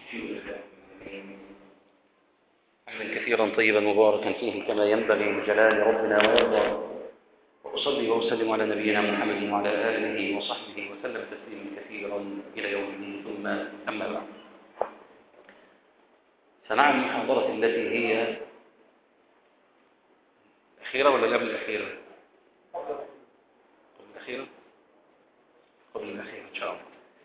حمدا كثيرا طيبا مباركا فيه كما ينبغي لجلال ربنا ويرضى وأصلي وأسلم على نبينا محمد وعلى آله وصحبه وسلم تسليما كثيرا إلى يوم الدين ثم أما بعد سمع المحاضرة التي هي الأخيرة ولا قبل الأخيرة؟ قبل الأخيرة؟ قبل الأخيرة إن شاء الله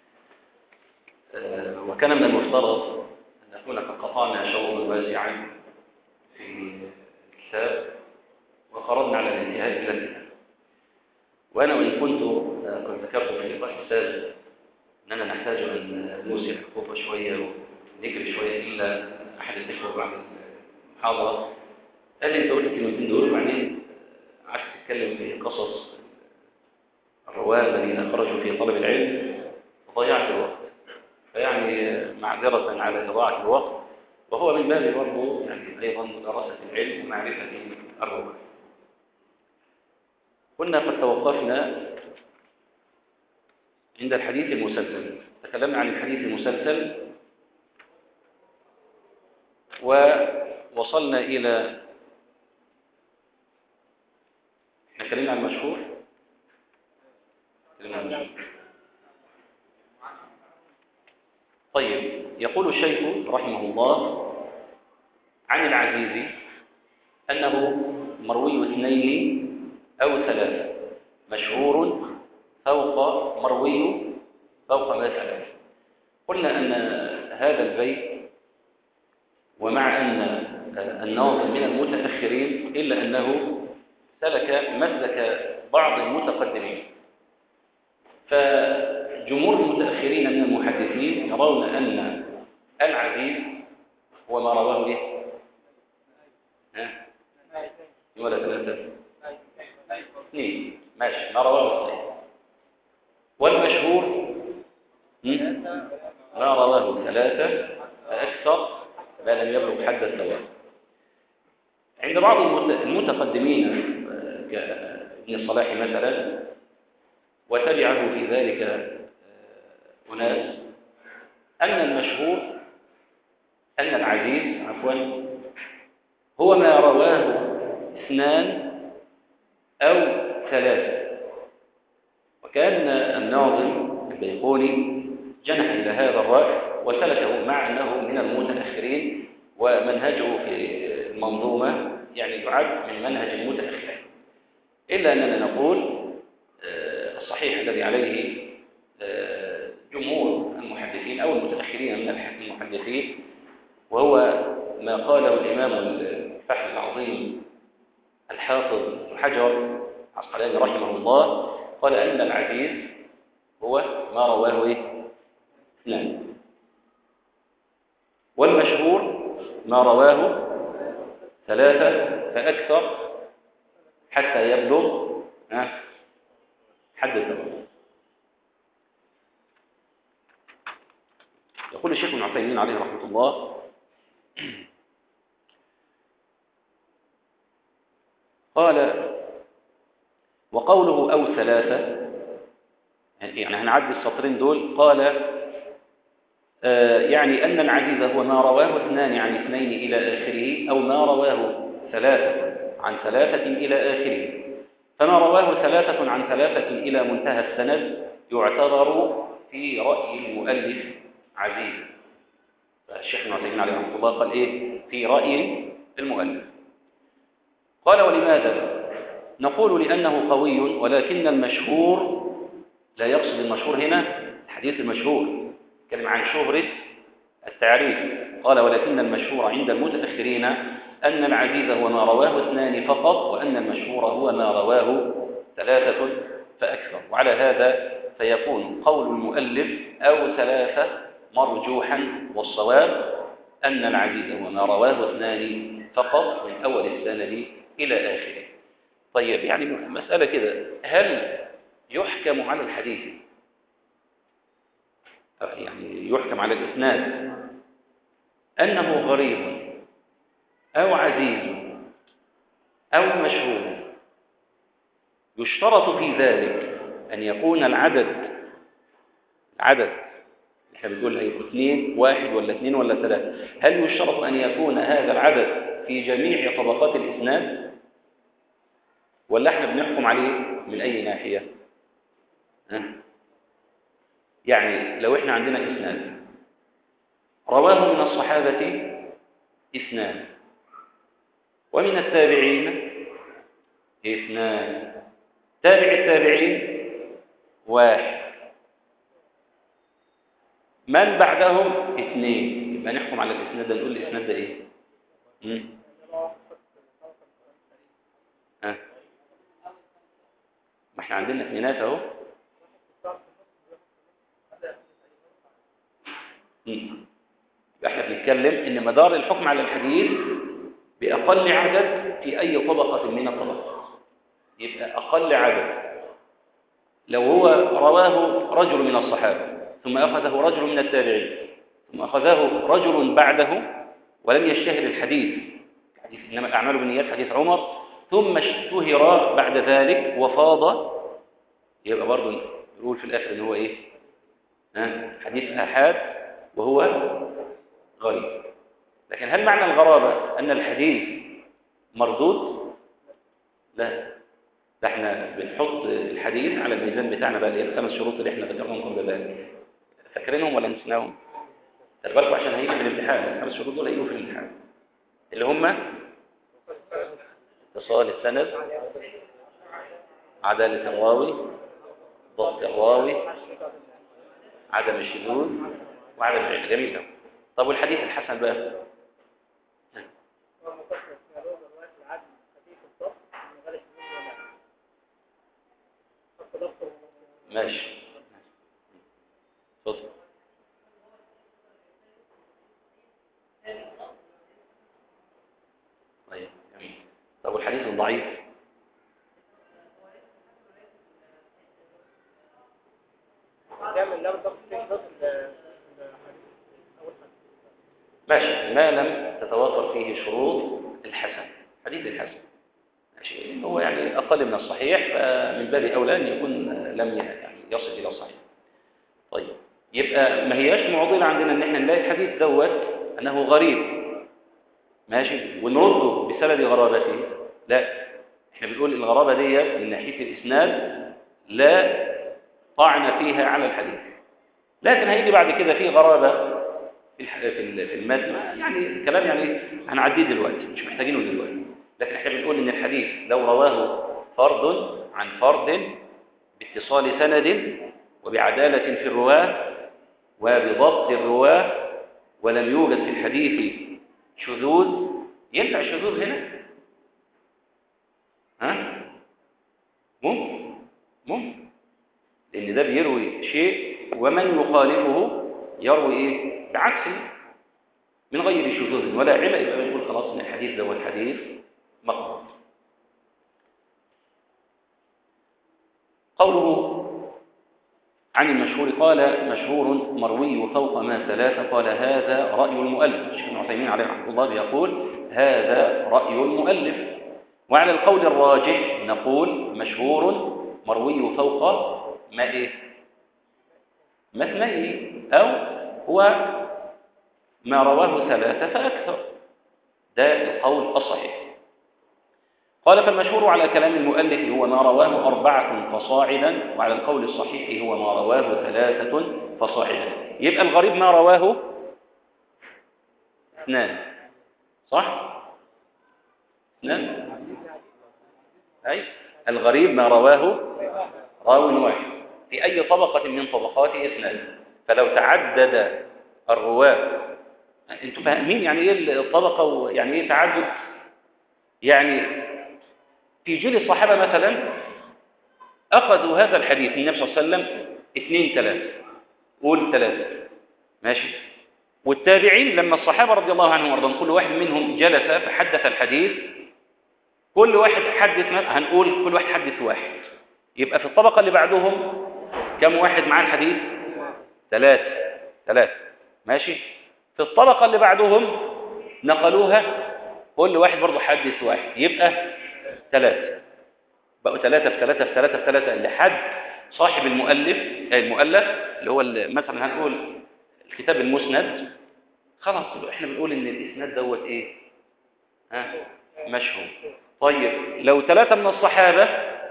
آه، وكان من المفترض أن نكون قد قطعنا شوطا واسعا في الكتاب وخرجنا على الانتهاء إلى الانتهاء وأنا وإن كنت قد ذكرت في اللقاء السابق أننا نحتاج أن نوسع الخطوة شوية ونجري شوية إلا أحد الإخوة بعد المحاضرة قال لي أنت قلت الكلمتين دول وبعدين قعدت تتكلم في قصص الرواه الذين خرجوا في طلب العلم وضيعت الوقت فيعني معذرة على إضاعة الوقت وهو من باب برضه يعني أيضا مدرسة العلم ومعرفة الرواه كنا قد توقفنا عند الحديث المسلسل تكلمنا عن الحديث المسلسل ووصلنا إلى احنا اتكلمنا عن المشهور اتكلمنا عن المشهور طيب يقول الشيخ رحمه الله عن العزيز أنه مروي اثنين أو ثلاثة مشهور فوق مروي فوق ما ثلاثة قلنا أن هذا البيت ومع أن الناظم من المتأخرين إلا أنه سلك مسلك بعض المتقدمين فجمهور المتأخرين من المحدثين يرون أن العزيز هو ما رواه إيه؟ ها؟ ولا ثلاثة؟ اثنين ماشي ما رواه اثنين والمشهور ما رواه ثلاثة فأكثر ما لم يبلغ حد الثواب عند بعض المتقدمين كابن الصلاح مثلا وتبعه في ذلك أناس أن المشهور أن العزيز عفوا هو ما رواه اثنان أو ثلاثة وكان الناظم البيقوني جنح إلى هذا الرأي وسلكه مع أنه من المتأخرين ومنهجه في المنظومة يعني يعد من منهج المتأخرين إلا أننا نقول الصحيح الذي عليه جمهور المحدثين أو المتأخرين من المحدثين وهو ما قاله الإمام الفحل العظيم الحافظ حجر عسقلاني رحمه الله قال أن العزيز هو ما رواه إيه؟ اثنان والمشهور ما رواه ثلاثة فأكثر حتى يبلغ حد الثمن يقول الشيخ ابن عثيمين عليه رحمة الله قال وقوله أو ثلاثة يعني هنعدي السطرين دول قال آه يعني أن العزيز هو ما رواه اثنان عن اثنين إلى آخره أو ما رواه ثلاثة عن ثلاثة إلى آخره فما رواه ثلاثة عن ثلاثة إلى منتهى السند يعتبر في رأي المؤلف عزيز فالشيخ ابن عثيمين عليه رحمه الله قال إيه في رأي المؤلف قال ولماذا نقول لأنه قوي ولكن المشهور لا يقصد المشهور هنا الحديث المشهور كلمة عن شهرة التعريف قال ولكن المشهور عند المتأخرين أن العزيز هو ما رواه اثنان فقط وأن المشهور هو ما رواه ثلاثة فأكثر وعلى هذا فيكون قول المؤلف أو ثلاثة مرجوحا والصواب أن العزيز هو ما رواه اثنان فقط من أول السند إلى آخره طيب يعني مسألة كده هل يحكم على الحديث يعني يحكم على الإسناد أنه غريب أو عزيز أو مشهور يشترط في ذلك أن يكون العدد العدد احنا بنقول هيبقوا اثنين واحد ولا اثنين ولا ثلاثة هل يشترط أن يكون هذا العدد في جميع طبقات الإسناد ولا احنا بنحكم عليه من أي ناحية ها؟ يعني لو احنا عندنا إسناد رواه من الصحابة اثنان ومن التابعين اثنان تابع التابعين واحد من بعدهم اثنين يبقى نحكم على الاسناد ده نقول الاسناد ده ايه مم. ها ما احنا عندنا اثنينات اهو مم. يبقى احنا بنتكلم ان مدار الحكم على الحديث باقل عدد في اي طبقه من الطبقات يبقى اقل عدد لو هو رواه رجل من الصحابه ثم أخذه رجل من التابعين ثم أخذه رجل بعده ولم يشتهر الحديث حديث إنما الأعمال بالنيات حديث عمر ثم اشتهر بعد ذلك وفاض يبقى برضه يقول في الآخر إن هو إيه ها؟ حديث آحاد وهو غريب لكن هل معنى الغرابة أن الحديث مردود لا ده احنا بنحط الحديث على الميزان بتاعنا بقى اللي هي الخمس شروط اللي احنا ذكرناهم قبل ذلك فاكرينهم ولا نسيناهم خلي بالكم عشان هيجي في الامتحان الخمس شروط دول هيجوا في الامتحان اللي هم اتصال السند عدالة الراوي ضبط الراوي عدم الشذوذ وعدم العلم جميل ده طب والحديث الحسن بقى ماشي اتفضل طيب جميل طب والحديث الضعيف ماشي ما لم تتوافر فيه شروط الحسن حديث الحسن ماشي هو يعني أقل من الصحيح فمن باب أولى أن يكون لم يعني يصل إلى الصحيح طيب يبقى ما هياش معضلة عندنا ان احنا نلاقي الحديث دوت انه غريب ماشي ونرده بسبب غرابته لا احنا بنقول الغرابة ديت من ناحية الاسناد لا طعن فيها على الحديث لكن هيجي بعد كده في غرابة في الح- في ال- في المتن يعني الكلام يعني هنعديه دلوقتي مش محتاجينه دلوقتي لكن احنا بنقول ان الحديث لو رواه فرد عن فرد باتصال سند وبعدالة في الرواة وبضبط الرواة ولم يوجد في الحديث شذوذ ينفع الشذوذ هنا ها ممكن ممكن لان ده بيروي شيء ومن يخالفه يروي ايه بعكسه من غير شذوذ ولا علة يبقى بنقول خلاص ان الحديث ده هو الحديث مقبول قوله عن المشهور قال مشهور مروي فوق ما ثلاثة قال هذا رأي المؤلف الشيخ ابن عثيمين عليه رحمه الله يقول هذا رأي المؤلف وعلى القول الراجح نقول مشهور مروي فوق ما إيه ما اثنين أو هو ما رواه ثلاثة فأكثر ده القول الصحيح قال فالمشهور على كلام المؤلف هو ما رواه أربعة فصاعدا وعلى القول الصحيح هو ما رواه ثلاثة فصاعدا يبقى الغريب ما رواه اثنان صح؟ اثنان أي الغريب ما رواه راو واحد في أي طبقة من طبقات اثنان فلو تعدد الرواة انتوا فاهمين يعني ايه الطبقة ويعني ايه تعدد يعني في جيل الصحابة مثلا أخذوا هذا الحديث من النبي صلى الله عليه وسلم اثنين ثلاثة قول ثلاثة ماشي والتابعين لما الصحابة رضي الله عنهم وارضاهم كل واحد منهم جلس فحدث الحديث كل واحد حدث هنقول كل واحد حدث واحد يبقى في الطبقة اللي بعدهم كم واحد معاه الحديث ثلاثة ثلاثة ماشي في الطبقة اللي بعدهم نقلوها كل واحد برضه حدث واحد يبقى ثلاثة بقوا ثلاثة في ثلاثة في ثلاثة في ثلاثة لحد صاحب المؤلف المؤلف اللي هو اللي مثلا هنقول كتاب المسند خلاص احنا بنقول ان الاسناد دوت ايه ها مشهور طيب لو ثلاثة من الصحابة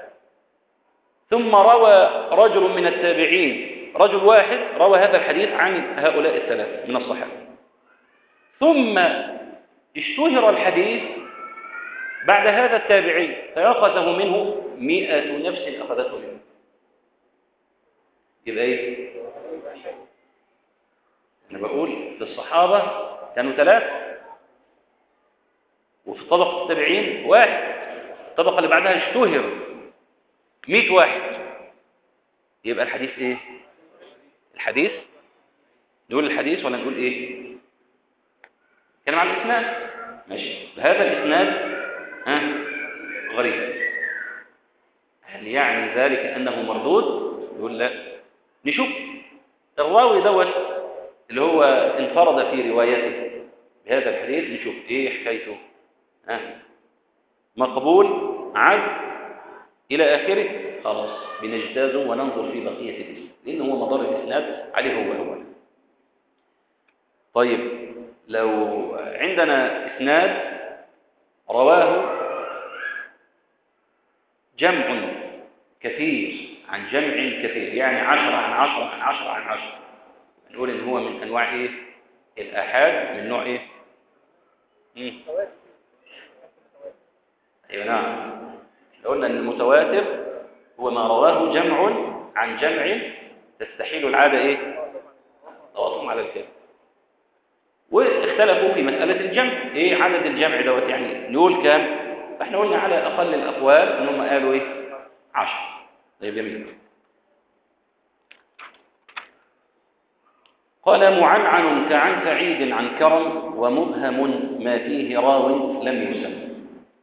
ثم روى رجل من التابعين رجل واحد روى هذا الحديث عن هؤلاء الثلاثة من الصحابة ثم اشتهر الحديث بعد هذا التابعي فأخذه منه مئة نفس أخذته منه يبقى ايه انا بقول في الصحابة كانوا ثلاثة وفي طبقة التابعين واحد الطبقة اللي بعدها اشتهر مئة واحد يبقى الحديث ايه الحديث نقول الحديث ولا نقول ايه كلام عن الاسناد ماشي هذا الاسناد ها غريب هل يعني ذلك انه مردود يقول لا نشوف الراوي دوت اللي هو انفرد في روايته بهذا الحديث نشوف ايه حكايته ها مقبول عد الى اخره خلاص بنجتازه وننظر في بقيه الاسم لان هو مدار الاسناد عليه هو هو طيب لو عندنا اسناد رواه جمع كثير عن جمع كثير يعني عشرة عن عشرة عن عشرة عن عشرة نقول ان هو من انواع ايه الاحاد من نوع ايه مم. ايوه نعم قلنا ان المتواتر هو ما رواه جمع عن جمع تستحيل العاده ايه تواصلهم على الكلام واختلفوا في مساله الجمع ايه عدد الجمع دوت يعني نقول كام فاحنا قلنا على اقل الاقوال ان هم قالوا ايه 10 طيب جميل قال معنعن كعن سعيد عن كرم ومبهم ما فيه راو لم يسم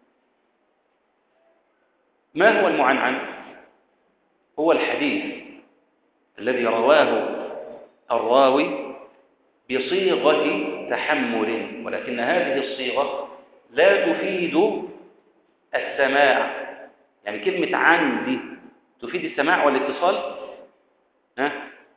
ما هو المعنعن هو الحديث الذي رواه الراوي بصيغة تحمل ولكن هذه الصيغة لا تفيد السماع يعني كلمة عن دي تفيد السماع والاتصال ها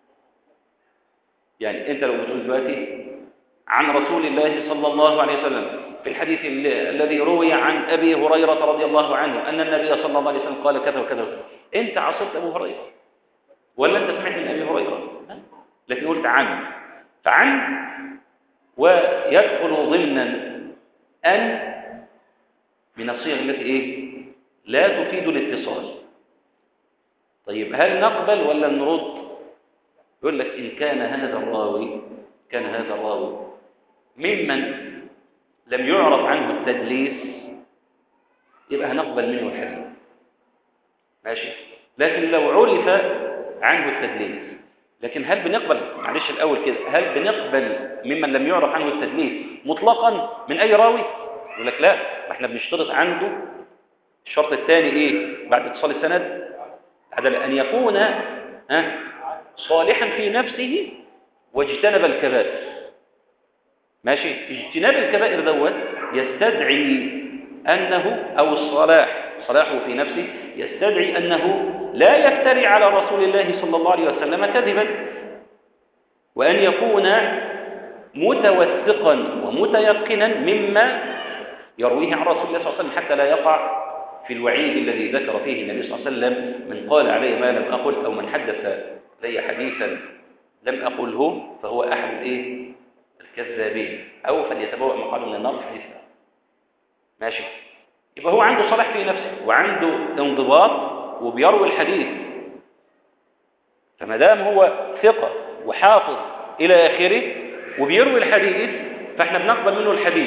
يعني انت لو بتقول دلوقتي عن رسول الله صلى الله عليه وسلم في الحديث الذي روي عن ابي هريره رضي الله عنه ان النبي صلى الله عليه وسلم قال كذا وكذا وكذا انت عصرت ابو هريره ولا انت سمعت من ابي هريره لكن قلت عن فعن ويدخل ضمنا ان من الصيغ التي ايه لا تفيد الاتصال طيب هل نقبل ولا نرد يقول لك إن كان هذا الراوي كان هذا الراوي ممن لم يعرف عنه التدليس يبقى هنقبل منه الحديث ماشي لكن لو عرف عنه التدليس لكن هل بنقبل معلش الأول كده هل بنقبل ممن لم يعرف عنه التدليس مطلقا من أي راوي يقول لك لا ما احنا بنشترط عنده الشرط الثاني ايه بعد اتصال السند هذا أن يكون ها صالحا في نفسه واجتنب الكبائر ماشي اجتناب الكبائر دوت يستدعي أنه أو الصلاح صلاحه في نفسه يستدعي أنه لا يفتري على رسول الله صلى الله عليه وسلم كذبا وأن يكون متوثقا ومتيقنا مما يرويه عن رسول الله صلى الله عليه وسلم حتى لا يقع في الوعيد الذي ذكر فيه النبي صلى الله عليه وسلم من قال علي ما لم أقل أو من حدث لي حديثا لم أقله فهو أحد الإيه؟ الكذابين أو فليتبوأ مقعده من النار حديث ماشي يبقى هو عنده صلاح في نفسه وعنده انضباط وبيروي الحديث فما دام هو ثقة وحافظ إلى آخره وبيروي الحديث فاحنا بنقبل منه الحديث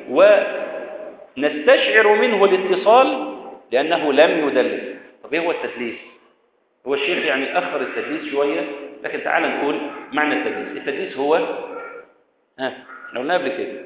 ونستشعر منه الاتصال لأنه لم يدلس طب ايه هو التدليس هو الشيخ يعني أخر التدليس شوية لكن تعال نقول معنى التدليس التدليس هو ها احنا قلنا قبل كده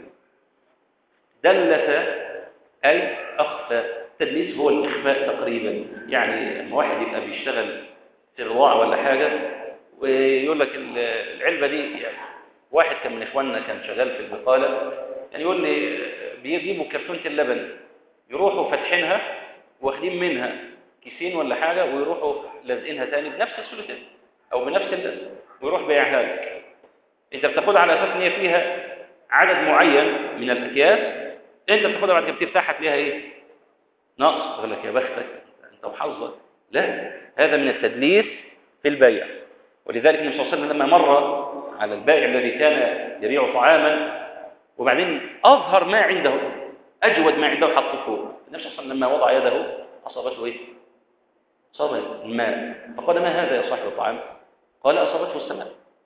دلس أي أخفى التدليس هو الإخفاء تقريبا يعني لما واحد يبقى بيشتغل في الرواعة ولا حاجة ويقول لك العلبة دي يعني واحد كان من إخواننا كان شغال في البقالة يعني يقول لي بيجيبوا كرتونة اللبن يروحوا فاتحينها واخدين منها كيسين ولا حاجة ويروحوا لازقينها تاني بنفس السلوكات أو بنفس اللزق ويروح بيعها لك انت بتاخدها على اساس ان هي فيها عدد معين من الاكياس انت بتاخدها بعد كده بتفتحها تلاقيها ايه نقص يقول لك يا بختك انت وحظك لا هذا من التدليس في البيع ولذلك النبي صلى الله عليه وسلم لما مر على البائع الذي كان يبيع طعاما وبعدين اظهر ما عنده اجود ما عنده حطه فوق النبي صلى الله عليه وسلم لما وضع يده اصابته ايه اصاب الماء فقال ما هذا يا صاحب الطعام قال اصابته السماء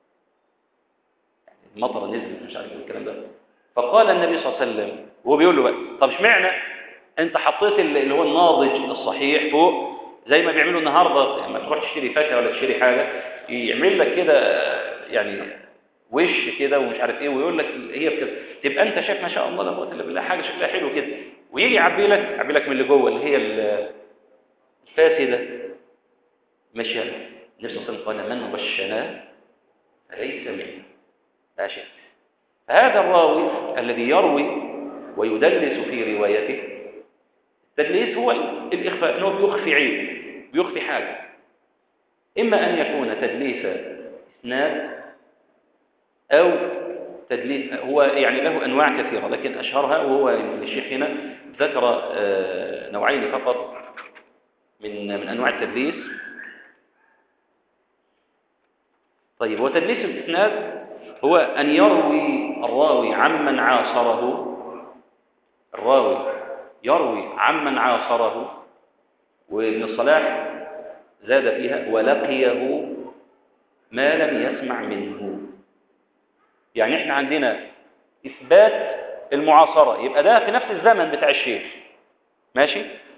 المطره نزلت مش عارف الكلام ده فقال النبي صلى الله عليه وسلم وهو بيقول له بقى طب اشمعنى انت حطيت اللي هو الناضج الصحيح فوق زي ما بيعملوا النهارده لما تروح تشتري فاكهه ولا تشتري حاجه يعمل لك كده يعني وش كده ومش عارف ايه ويقول لك هي بكده تبقى انت شايف ما شاء الله لا قوه الا بالله حاجه شكلها حلو كده ويجي يعبي لك يعبي لك من اللي جوه اللي هي الفاسده ماشي النبي صلى الله عليه وسلم قال من غشنا فليس منا ماشي هذا الراوي الذي يروي ويدلس في روايته التدليس هو الإخفاء أنه بيخفي عيب بيخفي حاجة إما أن يكون تدليس إسناد أو تدليس هو يعني له أنواع كثيرة لكن أشهرها وهو الشيخ هنا ذكر نوعين فقط من من أنواع التدليس طيب وتدليس الإسناد هو أن يروي الراوي عمن عاصره الراوي يروي عمن عاصره وابن الصلاح زاد فيها ولقيه ما لم يسمع منه يعني احنا عندنا إثبات المعاصرة يبقى ده في نفس الزمن بتاع الشيخ ماشي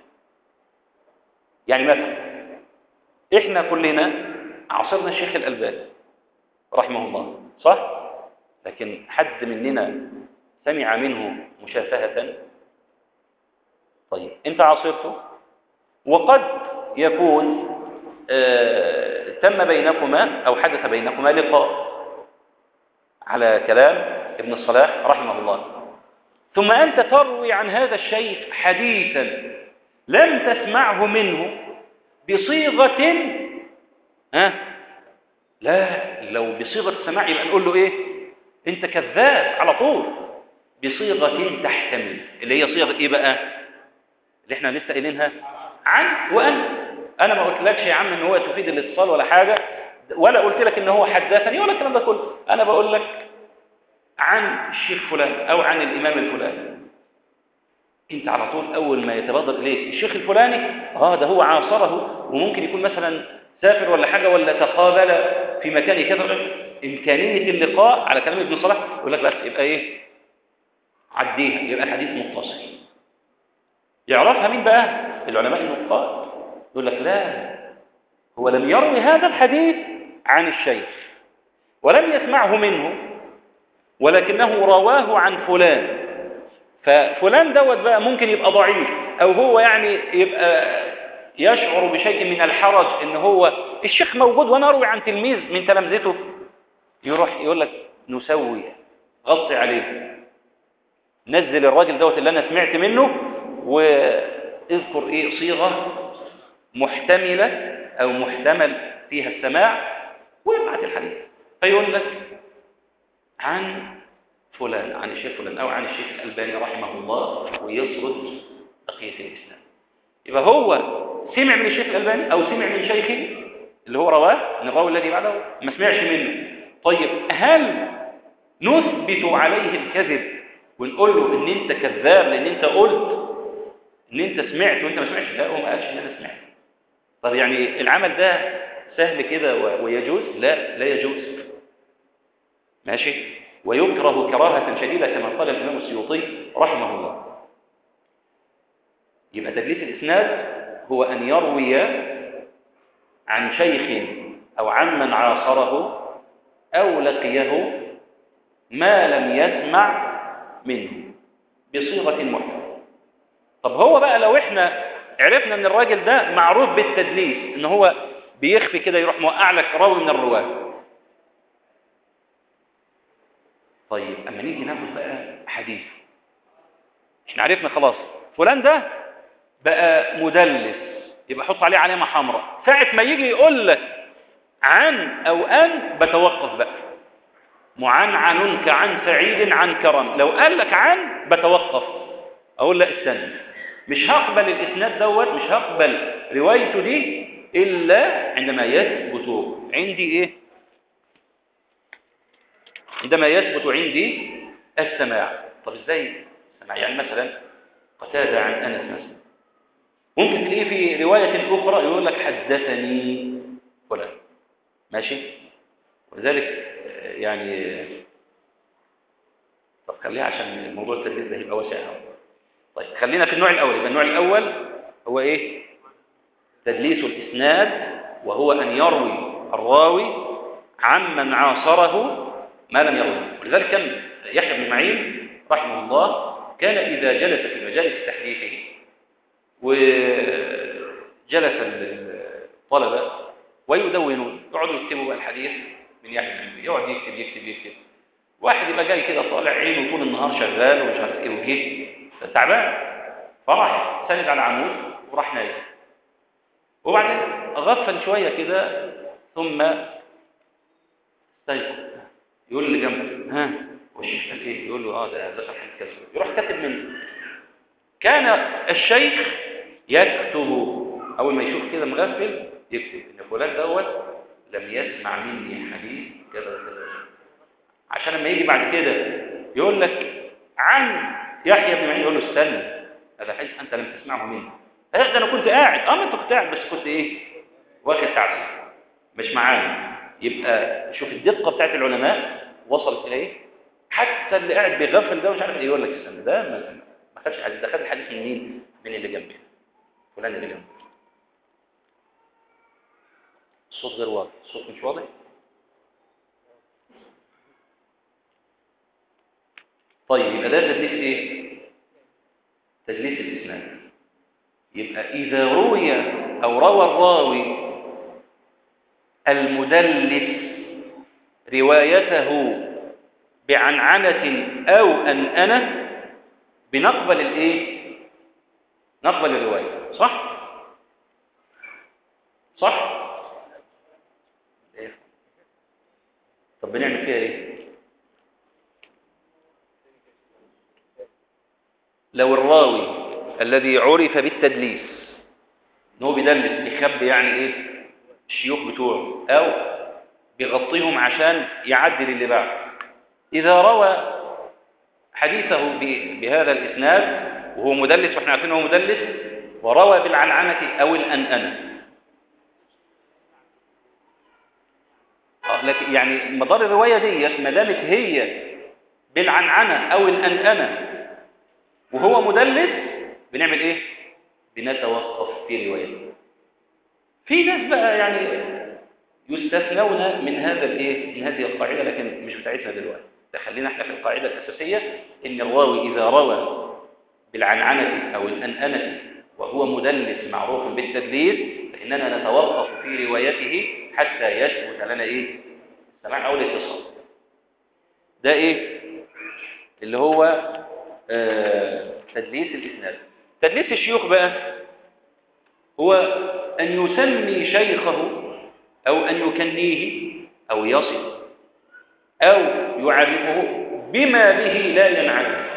يعني مثلا احنا كلنا عاصرنا الشيخ الألباني رحمه الله صح لكن حد مننا سمع منه مشافهة طيب انت عاصرته وقد يكون آه تم بينكما او حدث بينكما لقاء على كلام ابن الصلاح رحمه الله ثم انت تروي عن هذا الشيخ حديثا لم تسمعه منه بصيغة ها لا لو بصيغة السماع يبقى نقول له ايه انت كذاب على طول بصيغة تحتمل اللي هي صيغة ايه بقى اللي احنا لسه قايلينها عن وان انا ما قلتلكش يا عم ان هو تفيد الاتصال ولا حاجة ولا قلت لك ان هو حدثني ولا الكلام ده كله انا بقول لك عن الشيخ فلان او عن الامام الفلاني انت على طول اول ما يتبادر اليك الشيخ الفلاني اه ده هو عاصره وممكن يكون مثلا سافر ولا حاجه ولا تقابل في مكان كذا امكانيه اللقاء على كلام ابن صلاح يقول لك بس يبقى ايه عديها يبقى الحديث متصل يعرفها مين بقى العلماء النقاد يقول لك لا هو لم يروي هذا الحديث عن الشيخ ولم يسمعه منه ولكنه رواه عن فلان ففلان دوت بقى ممكن يبقى ضعيف او هو يعني يبقى يشعر بشيء من الحرج ان هو الشيخ موجود وانا اروي عن تلميذ من تلامذته يروح يقول لك نسوي غطي عليه نزل الراجل دوت اللي انا سمعت منه واذكر ايه صيغه محتمله او محتمل فيها السماع ويبعت الحديث فيقول لك عن فلان عن الشيخ فلان او عن الشيخ الالباني رحمه الله ويسرد بقيه الاسلام يبقى هو سمع من الشيخ الالباني او سمع من شيخه اللي هو رواه من الراوي الذي بعده ما سمعش منه طيب هل نثبت عليه الكذب ونقول له ان انت كذاب لان انت قلت ان انت سمعت وانت ما سمعتش لا هو ما قالش ان انا سمعت طب يعني العمل ده سهل كده ويجوز لا لا يجوز ماشي ويكره كراهة شديدة كما قال الإمام السيوطي رحمه الله يبقى تدليس الإسناد هو أن يروي عن شيخ أو عمن عاصره أو لقيه ما لم يسمع منه بصيغة محكمة طب هو بقى لو احنا عرفنا ان الراجل ده معروف بالتدليس ان هو بيخفي كده يروح موقع لك راوي من الرواه طيب اما نيجي ناخد بقى حديث احنا عرفنا خلاص فلان ده بقى مدلس يبقى حط عليه علامه حمراء ساعه ما يجي يقول لك عن او ان بتوقف بقى معنعن كعن سعيد عن كرم لو قال لك عن بتوقف اقول لا استنى مش هقبل الاسناد دوت مش هقبل روايته دي الا عندما يثبت عندي ايه عندما يثبت عندي السماع طب ازاي السماع يعني مثلا قتادة عن انس مثلا ممكن تلاقيه في رواية اخرى يقول لك حدثني فلان ماشي ولذلك يعني طب خليها عشان موضوع التدليس ده يبقى واسع طيب خلينا في النوع الاول يبقى النوع الاول هو ايه تدليس الاسناد وهو ان يروي الراوي عمن عاصره ما لم يروي ولذلك كان يحيى بن معين رحمه الله كان اذا جلس في مجالس تحديثه وجلس الطلبه ويدونون يقعدوا يكتبوا بقى الحديث من يحيى بن معين يقعد يكتب يكتب يكتب واحد يبقى جاي كده طالع عينه طول النهار شغال ومش عارف ايه وجه تعبان فراح سند على عمود وراح نايم وبعدين غفل شويه كده ثم استيقظ يقول اللي جنبه ها وش قال ايه يقول له اه ده ذكر حديث كذا يروح كاتب منه كان الشيخ يكتب اول ما يشوف كده مغفل يكتب ان فلان دوت لم يسمع مني حديث كذا كذا عشان لما يجي بعد كده يقول لك عن يحيى بن معين يقول له استنى هذا حديث انت لم تسمعه مني ده انا كنت قاعد اه ما انت كنت قاعد بس كنت ايه واخد تعبير مش معانا يبقى شوف الدقه بتاعت العلماء وصلت الى ايه حتى اللي قاعد بيغفل ده مش عارف ايه يقول لك استنى ده ما ما خدش حديث ده خد الحديث من مين من اللي جنبي فلان اللي جنبي الصوت غير واضح الصوت مش واضح طيب يبقى ده تدليس ايه تدليس الاسناد يبقى اذا روي او روى الراوي المدلس روايته بعنعنة او انأنة بنقبل الايه نقبل الرواية صح صح إيه؟ طب بنعمل فيها ايه لو الراوي الذي عرف بالتدليس ان هو بيدلس بيخبي يعني ايه الشيوخ بتوعه او بيغطيهم عشان يعدل اللي بعده اذا روى حديثه بهذا الاسناد وهو مدلس واحنا عارفين هو مدلس وروى بالعنعنه او الانانه لكن يعني مدار الروايه ديت ما دامت هي بالعنعنه او الانانه وهو مدلس بنعمل ايه بنتوقف في روايته في ناس بقى يعني يستثنون من هذا الايه من هذه القاعده لكن مش بتاعتنا دلوقتي خلينا احنا في القاعده الاساسيه ان الراوي اذا روى بالعنعنه او الانانه وهو مدلس معروف بالتدليس فاننا نتوقف في روايته حتى يثبت لنا ايه السماع او الاتصال ده ايه اللي هو آه تدليس الاسناد تدليس الشيوخ بقى هو ان يسمي شيخه او ان يكنيه او يصف او يعرفه بما به لا ينعرف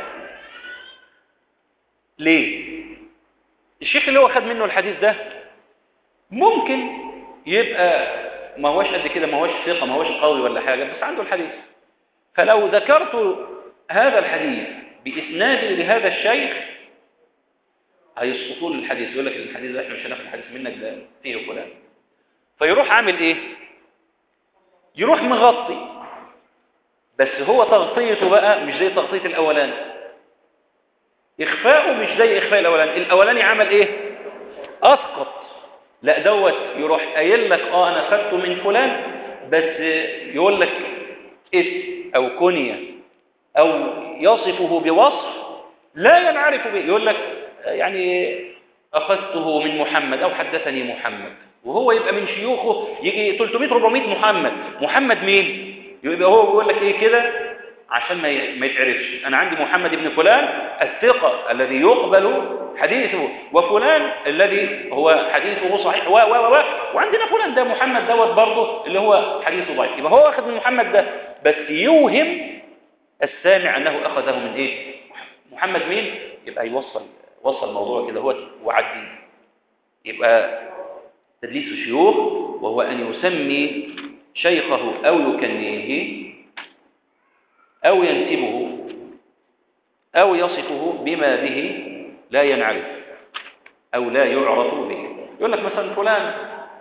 ليه الشيخ اللي هو خد منه الحديث ده ممكن يبقى ما هوش قد كده ما هوش ثقه ما هوش قوي ولا حاجه بس عنده الحديث فلو ذكرت هذا الحديث باسنادي لهذا الشيخ هيسقطوا لي الحديث يقول لك الحديث ده احنا مش هناخد الحديث منك ده فيه فلان فيروح عامل ايه يروح مغطي بس هو تغطيته بقى مش زي تغطيه الاولاني اخفاؤه مش زي اخفاء الاولاني الاولاني عمل ايه اسقط لا دوت يروح قايل لك اه انا خدته من فلان بس يقول لك اسم او كنيه او يصفه بوصف لا ينعرف به يقول لك يعني اخذته من محمد او حدثني محمد وهو يبقى من شيوخه يجي 300 400 محمد محمد مين يبقى هو بيقول لك ايه كده عشان ما ي- ما يتعرفش انا عندي محمد بن فلان الثقة الذي يقبل حديثه وفلان الذي هو حديثه صحيح و و و و وعندنا فلان ده محمد دوت برضه اللي هو حديثه ضعيف يبقى هو اخذ من محمد ده بس يوهم السامع انه اخذه من ايه محمد مين يبقى يوصل وصل الموضوع كده هو وعدي يبقى تدليس الشيوخ وهو ان يسمي شيخه او يكنيه او ينسبه او يصفه بما به لا ينعرف او لا يعرف به يقول لك مثلا فلان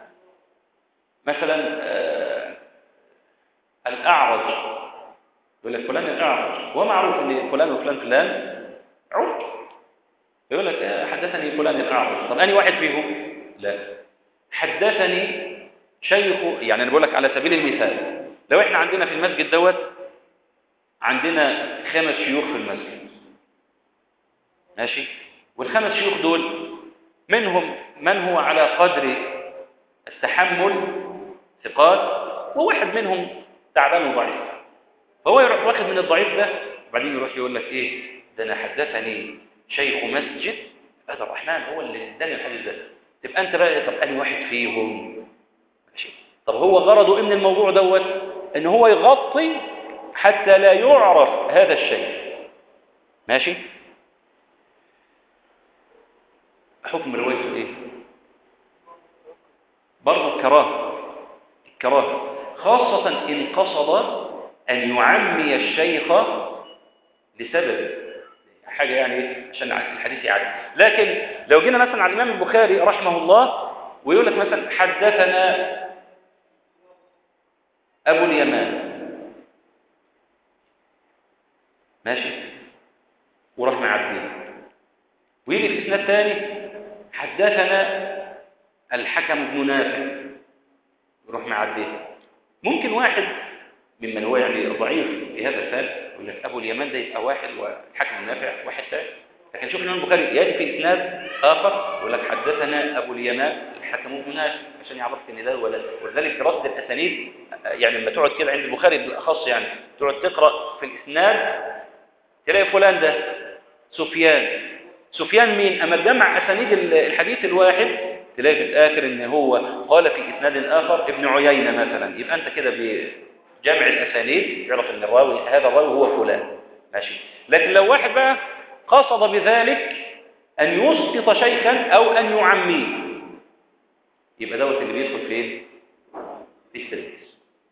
مثلا آه الاعرج يقول لك فلان الأعرج ومعروف ان فلان وفلان فلان عرج يقول لك آه، حدثني فلان الأعرج طب أني واحد فيهم لا حدثني شيخ يعني أنا بقول لك على سبيل المثال لو احنا عندنا في المسجد دوت عندنا خمس شيوخ في المسجد ماشي والخمس شيوخ دول منهم من هو على قدر التحمل ثقات وواحد منهم تعبان وضعيف فهو يروح واخد من الضعيف ده وبعدين يروح يقول لك ايه ده انا حدثني شيخ مسجد هذا الرحمن هو اللي اداني الحديث ده تبقى انت بقى طب اني واحد فيهم ماشي طب هو غرضه ايه من الموضوع دوت ان هو يغطي حتى لا يعرف هذا الشيء ماشي حكم روايته ايه برضه الكراهه الكراهه خاصه ان قصد أن يعمي الشيخ لسبب حاجة يعني إيه؟ عشان الحديث يعدي لكن لو جينا مثلا على الإمام البخاري رحمه الله ويقول لك مثلا حدثنا أبو اليمان ماشي وراح معديه ويجي في إسناد ثاني حدثنا الحكم بن نافع يروح معديه ممكن واحد ممن هو يعني ضعيف في هذا الفال يقول لك ابو اليمان ده يبقى واحد والحكم النافع واحد ثاني لكن شوف الامام البخاري ياتي في اسناد اخر يقول لك حدثنا ابو اليمان الحكم بن نافع عشان يعرفك ان ده ولا ولذلك دراسه الاسانيد يعني لما تقعد كده عند البخاري بالاخص يعني تقعد تقرا في الاسناد تلاقي فلان ده سفيان سفيان مين اما تجمع اسانيد الحديث الواحد تلاقي في الاخر ان هو قال في اسناد اخر ابن عيينه مثلا يبقى انت كده جمع الأسانيد يعرف أن الراوي هذا الراوي هو فلان ماشي لكن لو واحد بقى قصد بذلك أن يسقط شيخا أو أن يعميه يبقى دوت اللي بيدخل فين في التدريس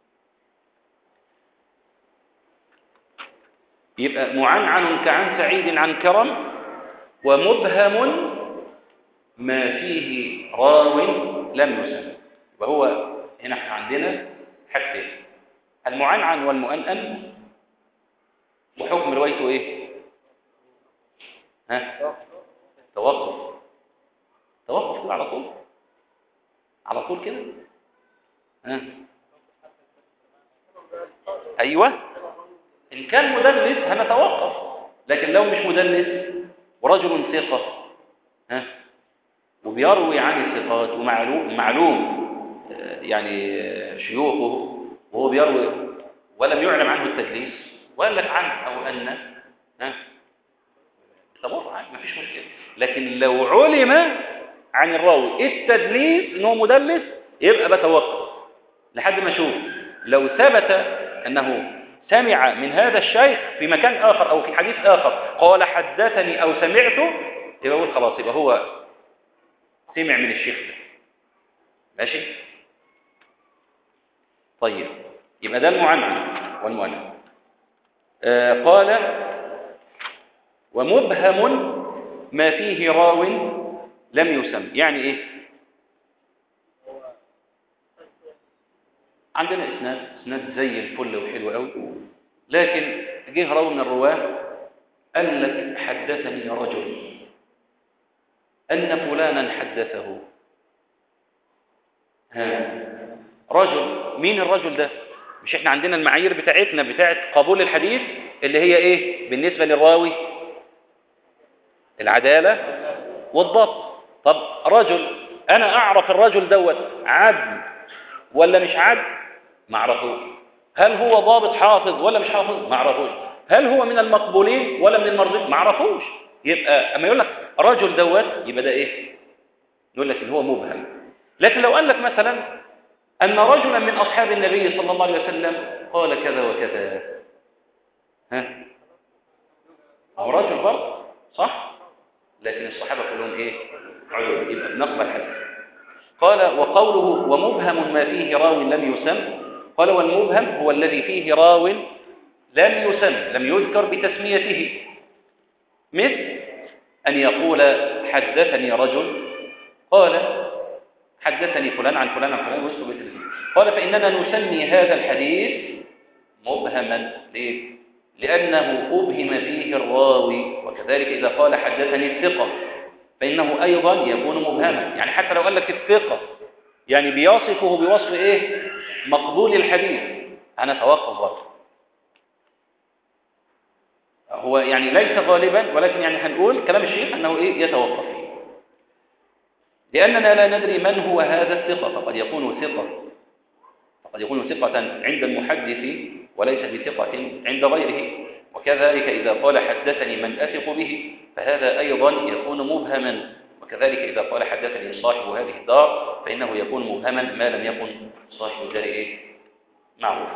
يبقى معنعن كعن سعيد عن كرم ومبهم ما فيه راو لم يسمى وهو هنا احنا عندنا حاجتين المعنعن والمؤنن وحكم روايته ايه ها توقف توقف كده على طول على طول كده ها ايوه ان كان مدلس هنتوقف لكن لو مش مدلس ورجل ثقه ها وبيروي عن الثقات ومعلوم معلوم يعني شيوخه وهو بيروي ولم يعلم عنه التدليس وقال لك عنه او ان ها طب عادي مفيش مشكله لكن لو علم عن الراوي التدليس ان هو مدلس يبقى بتوقف لحد ما اشوف لو ثبت انه سمع من هذا الشيخ في مكان اخر او في حديث اخر قال حدثني او سمعته يبقى اقول خلاص يبقى هو سمع من الشيخ ده ماشي طيب يبقى ده المعنعن والمؤنث آه قال ومبهم ما فيه راو لم يسم يعني ايه عندنا اسناد اسناد زي الفل وحلو قوي لكن جه راوي من الرواه قال لك حدثني رجل ان فلانا حدثه ها رجل مين الرجل ده مش احنا عندنا المعايير بتاعتنا بتاعت قبول الحديث اللي هي ايه بالنسبة للراوي العدالة والضبط طب رجل انا اعرف الرجل دوت عدل ولا مش عدل ما اعرفوش هل هو ضابط حافظ ولا مش حافظ ما اعرفوش هل هو من المقبولين ولا من المرضين ما عرفوش يبقى اما يقول لك رجل دوت يبقى ده ايه يقول لك ان هو مبهم لكن لو قال لك مثلا ان رجلا من اصحاب النبي صلى الله عليه وسلم قال كذا وكذا ها هو رجل برضه صح لكن الصحابه كلهم ايه عدول يبقى بنقبل حديث قال وقوله ومبهم ما فيه راو لم يسم قال والمبهم هو الذي فيه راو لم يسم لم يذكر بتسميته مثل أن يقول حدثني رجل قال حدثني فلان عن فلان عن فلان وسط بيت الزين قال فإننا نسمي هذا الحديث مبهما ليه؟ لأنه أبهم فيه الراوي وكذلك إذا قال حدثني الثقة فإنه أيضا يكون مبهما يعني حتى لو قال لك الثقة يعني بيصفه بوصف إيه مقبول الحديث أنا توقف برضه هو يعني ليس غالبا ولكن يعني هنقول كلام الشيخ أنه إيه يتوقف فيه لأننا لا ندري من هو هذا الثقة فقد يكون ثقة فقد يكون ثقة عند المحدث وليس بثقة عند غيره وكذلك إذا قال حدثني من أثق به فهذا أيضا يكون مبهما وكذلك إذا قال حدثني صاحب هذه الدار فإنه يكون مبهما ما لم يكن صاحب الدار إيه؟ معروف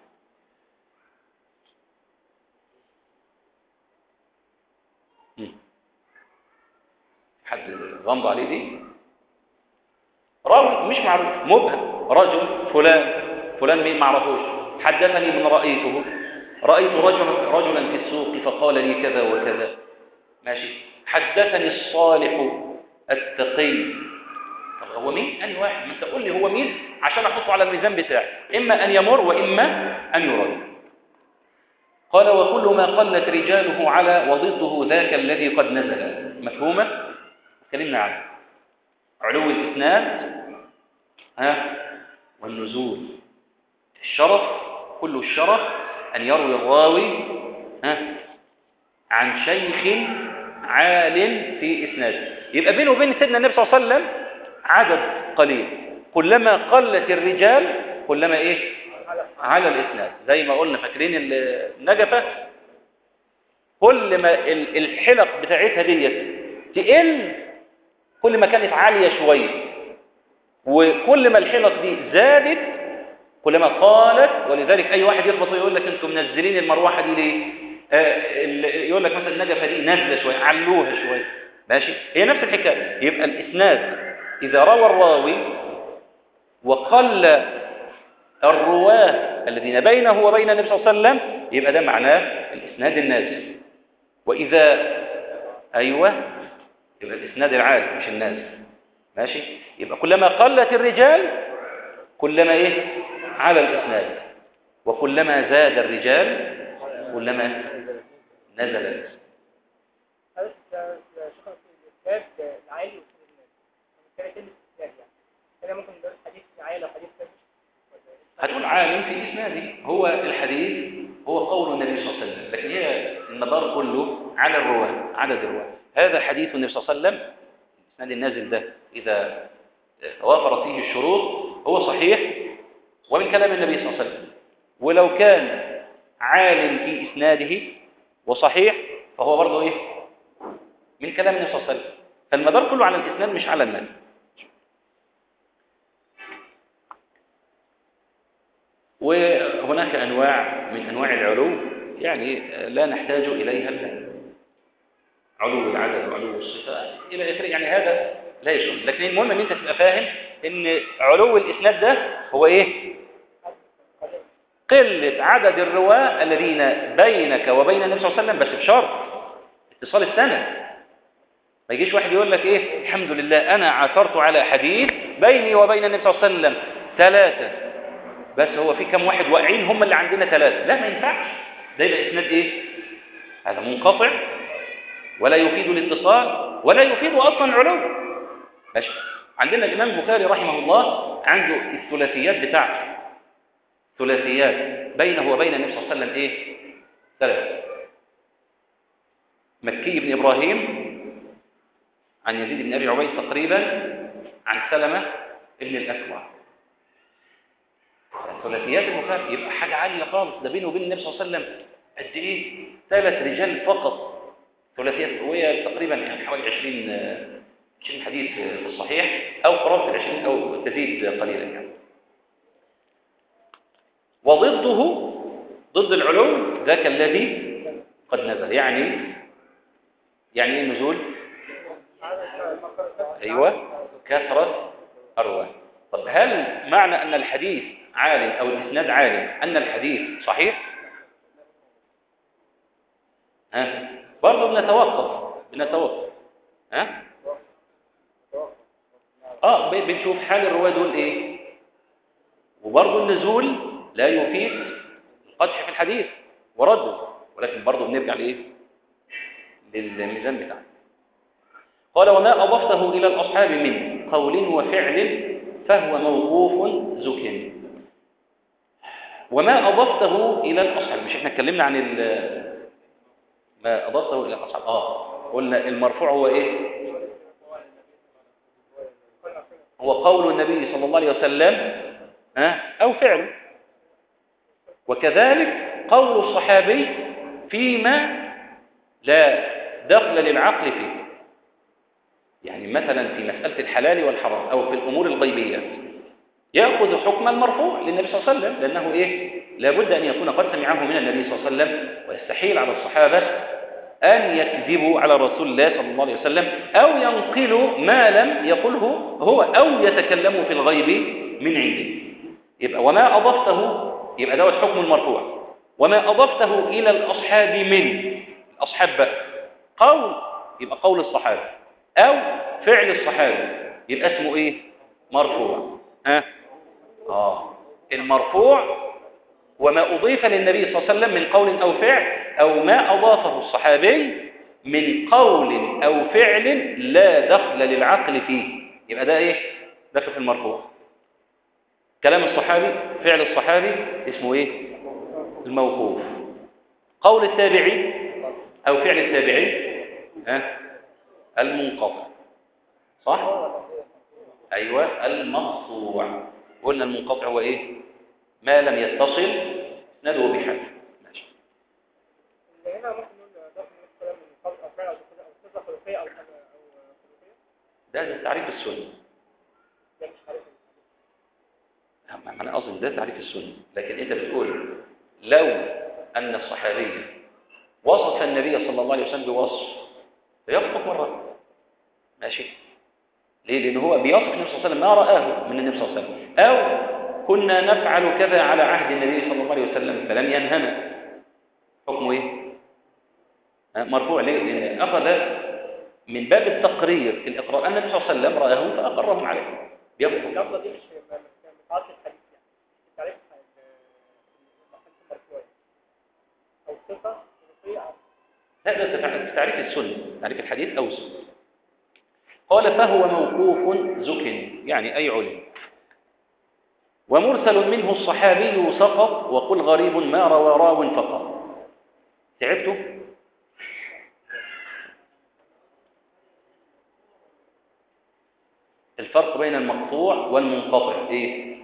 حد غمض عليه دي راوي مش معروف مبهم رجل فلان فلان مين معرفوش حدثني من رأيته رأيت رجلا رجلا في السوق فقال لي كذا وكذا ماشي حدثني الصالح التقي طب هو مين أني واحد ما انت قول لي هو مين عشان أحطه على الميزان بتاعي إما أن يمر وإما أن يرد قال وكل ما قلت رجاله على وضده ذاك الذي قد نزل مفهومة تكلمنا عنه علو الإسناد ها والنزول الشرف كل الشرف أن يروي الراوي ها عن شيخ عال في إسناده يبقى بينه وبين سيدنا النبي صلى الله عليه وسلم عدد قليل كلما قلت الرجال كلما إيه على الإسناد زي ما قلنا فاكرين النجفة كل ما الحلق بتاعتها ديت تقل كل ما كانت عالية شوية وكل ما الحلق دي زادت كلما قالت ولذلك أي واحد يخبط ويقول لك أنتم منزلين المروحة دي ليه آه يقول لك مثلا النجفة دي نازلة شوية علوها شوية ماشي هي نفس الحكاية يبقى الإسناد إذا روى الراوي وقل الرواه الذين بينه وبين النبي صلى الله عليه وسلم يبقى ده معناه الإسناد النازل وإذا أيوة يبقى الإسناد العالي مش النازل ماشي يبقى كلما قلت الرجال كلما إيه على الإسناد وكلما زاد الرجال كلما نزل الإسناد العالي وسيد الناس كده كلمة إسناد يعني كده ممكن نقول حديث عالي وحديث ثابت هتقول عالم في إسناده هو الحديث هو قول النبي صلى الله عليه وسلم لكن هي المدار كله على الرواة عدد الرواة هذا حديث النبي صلى الله عليه وسلم الإسناد النازل ده إذا توافرت فيه الشروط هو صحيح ومن كلام النبي صلى الله عليه وسلم ولو كان عالم في إسناده وصحيح فهو برضه إيه من كلام النبي صلى الله عليه وسلم فالمدار كله على الإسناد مش على المال وهناك أنواع من أنواع العلو يعني لا نحتاج إليها الآن علو العدد وعلو الصفة إلى آخره يعني هذا لا يشغل لكن المهم أن أنت تبقى فاهم أن علو الإسناد ده هو إيه؟ قلة عدد الرواة الذين بينك وبين النبي صلى الله عليه وسلم بس بشرط اتصال السنة ما يجيش واحد يقول لك إيه الحمد لله أنا عثرت على حديث بيني وبين النبي صلى الله عليه وسلم ثلاثة بس هو في كم واحد واقعين هم اللي عندنا ثلاثة لا ما ينفعش ده يبقى إسناد إيه هذا منقطع ولا يفيد الاتصال ولا يفيد أصلا علو ماشي عندنا الإمام البخاري رحمه الله عنده الثلاثيات بتاعته ثلاثيات بينه وبين النبي صلى الله عليه وسلم إيه ثلاثة مكي بن إبراهيم عن يزيد بن أبي عبيد تقريبا عن سلمة ابن الأكوع ثلاثيات البخاري يبقى حاجة عالية خالص ده بينه وبين النبي صلى الله عليه وسلم قد ايه ثلاث رجال فقط ثلاثيات وهي تقريبا يعني حوالي 20 آه، 20 حديث آه، في الصحيح او قرابه ال 20 او تزيد قليلا يعني وضده ضد العلو ذاك الذي قد نزل يعني يعني ايه النزول ايوه كثره ارواه طب هل معنى ان الحديث عالم او الاسناد عالم ان الحديث صحيح ها برضه بنتوقف بنتوقف ها اه ب- بنشوف حال الرواه دول ايه وبرضه النزول لا يفيد القدح في الحديث ورده ولكن برضه بنرجع لايه للميزان بتاعه قال وما اضفته الى الاصحاب من قول وفعل فهو موقوف زك وما اضفته الى الاصحاب مش احنا اتكلمنا عن ال- ما اضفته الى الاصحاب اه قلنا المرفوع هو ايه هو قول النبي صلى الله عليه وسلم ها أو فعله وكذلك قول الصحابي فيما لا دخل للعقل فيه يعني مثلا في مسألة الحلال والحرام أو في الأمور الغيبية يأخذ حكم المرفوع للنبي صلى الله عليه وسلم لأنه إيه لابد أن يكون قد سمعه من النبي صلى الله عليه وسلم ويستحيل على الصحابة أن يكذبوا على رسول الله صلى الله عليه وسلم أو ينقلوا ما لم يقله هو أو يتكلموا في الغيب من عنده يبقى وما أضفته يبقى دوت حكم المرفوع وما أضفته إلى الأصحاب من الأصحاب بقى قول يبقى قول الصحابة أو فعل الصحابة يبقى اسمه إيه مرفوع ها آه المرفوع وما أضيف للنبي صلى الله عليه وسلم من قول أو فعل أو ما أضافه الصحابي من قول أو فعل لا دخل للعقل فيه يبقى ده إيه داخل في المرفوع كلام الصحابي فعل الصحابي اسمه إيه الموقوف قول التابعي أو فعل التابعي ها المنقطع صح أيوة المقطوع قلنا المنقطع هو إيه ما لم يتصل ندعو بحال ماشي اللي هنا ممكن نقول ده من الكلام من قول او فعل او كده او صفه خلقيه او حاجه او خلقيه ده ده تعريف السنة ده مش عارف ما ما أنا قصدي ده تعريف السنة لكن أنت بتقول لو أن الصحابي وصف النبي صلى الله عليه وسلم بوصف فيخطئ مرة ماشي ليه؟ لأن هو بيصف النبي صلى الله عليه وسلم ما رآه من النبي صلى الله عليه وسلم أو كنا نفعل كذا على عهد النبي صلى الله عليه وسلم فلم ينهنا حكمه إيه؟ ها، مرفوع ليه؟ لأن أخذ من باب التقرير في الإقرار أن النبي صلى الله عليه وسلم رآه فأقرهم عليه بيخطئ اللفظه دي مش ما ما بتعرفش الحديث يعني تعرف المرفوع او صفه خلقيه او هذا تفع- تعريف السنة تعريف الحديث أو السنة قال فهو موقوف زك يعني أي علم ومرسل منه الصحابي سقط وقل غريب ما روى راو فقط تعبتوا الفرق بين المقطوع والمنقطع ايه